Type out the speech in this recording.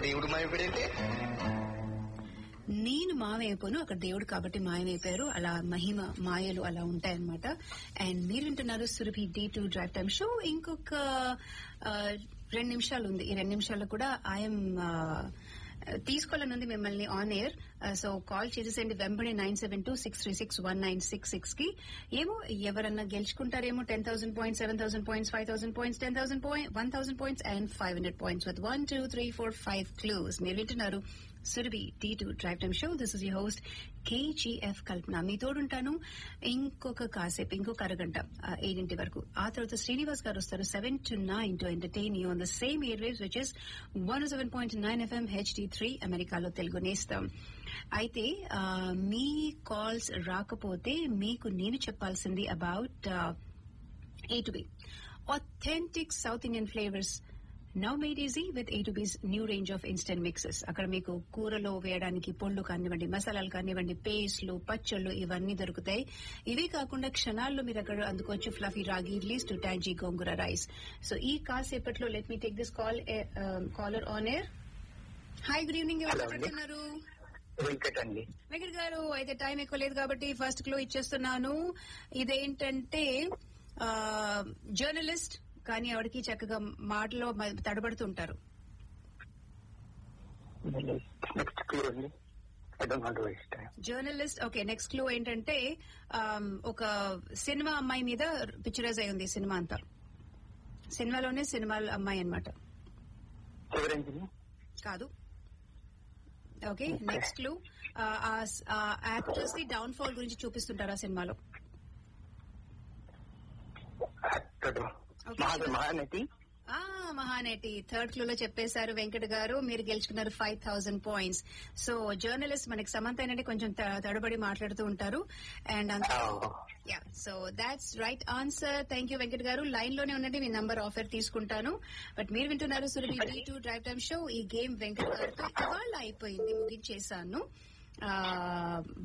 దేవుడు మాయపడేంటి నేను మాయమైపోను అక్కడ దేవుడు కాబట్టి మాయమైపోయారు అలా మహిమ మాయలు అలా ఉంటాయన్నమాట అండ్ మీరు వింటున్నారు Surabhi day to drive time show ఇంకొక ఆ, రెండు నిమిషాలు ఉంది ఈ రెండు నిమిషాల్లో కూడా ఐఎమ్ తీసుకోవాలనుంది మిమ్మల్ని ఆన్ ఎయిర్ సో కాల్ చేసేసండి వెంబడి nine seven two six three six one nine six six కి ఏమో ఎవరన్నా గెలుచుకుంటారేమో ten thousand points seven thousand points five thousand points ten thousand point one thousand points and five hundred points with one two three four five clues మీరు వింటున్నారు Surabhi T to drive time show this is you host KGF Kalpana మీ తోడుంటాను ఇంకొక కాసేపు ఇంకొక అరగంట ఆ, ఏడింటి వరకు ఆ తర్వాత శ్రీనివాస్ గారు వస్తారు seven to nine to entertain you on the same air waves which is one seven point nine FM HD three అమెరికాలో తెలుగు నేస్తాం అయితే ఆ, మీ కాల్స్ రాకపోతే మీకు నేను చెప్పాల్సింది about A to B. Authentic South Indian flavors. Now made easy with A to B's new range of instant mixes. అక్కడ మీకు కూరలో వేయడానికి పొళ్ళు కానివ్వండి మసాలాలు కానివ్వండి పేస్ట్లు పచ్చళ్ళు ఇవన్నీ దొరుకుతాయి ఇవే కాకుండా క్షణాల్లో మీరు అక్కడ అందుకోవచ్చు fluffy ragi idlis to tangy gongura rice so ఈ కాసేపట్లో let me take this call caller on air hi good evening ఎవరు Hello, అండి. మాట్లాడుతున్నారు వెంకట్ అండి వెంకట్ గారు అయితే టైం ఎక్కువ లేదు కాబట్టి ఫస్ట్ క్లో ఇచ్చేస్తున్నాను ఇదేంటంటే జర్నలిస్ట్ కానీ ఆవిడకి చక్కగా మాటలో మ- తడబడుతుంటారు నెక్స్ట్ క్లూ అండి I don't want waste time journalist okay next clue ఏంటంటే ఆమ్, ఒక సినిమా అమ్మాయి మీద పిక్చరైజ్ అయి ఉంది సినిమా అంతా సినిమాలోనే సినిమా అమ్మాయి అన్నమాట చివరంజని కాదు ఓకే నెక్స్ట్ క్లూ ఆ యాక్టర్స్ ది డౌన్ ఫాల్ గురించి చూపిస్తుంటారు ఆ సినిమాలో యాక్టర్ Okay. మహా మహానటి ఆ మహానటి థర్డ్ క్లూ లో చెప్పేశారు వెంకట్ గారు మీరు గెలుచుకున్నారు five thousand points so journalist మనకి సమంత ఏంటంటే కొంచెం త- తడబడి మాట్లాడుతూ ఉంటారు and yeah so that's right answer thank you Venkat garu line లోనే ఉండండి మీ నంబర్ ఆఫర్ తీసుకుంటాను బట్ మీరు వింటున్నారు Surabhi B to drive time show ఈ గేమ్ వెంకట్ గారితో ఇవాళ అయిపోయింది ముగించేశాను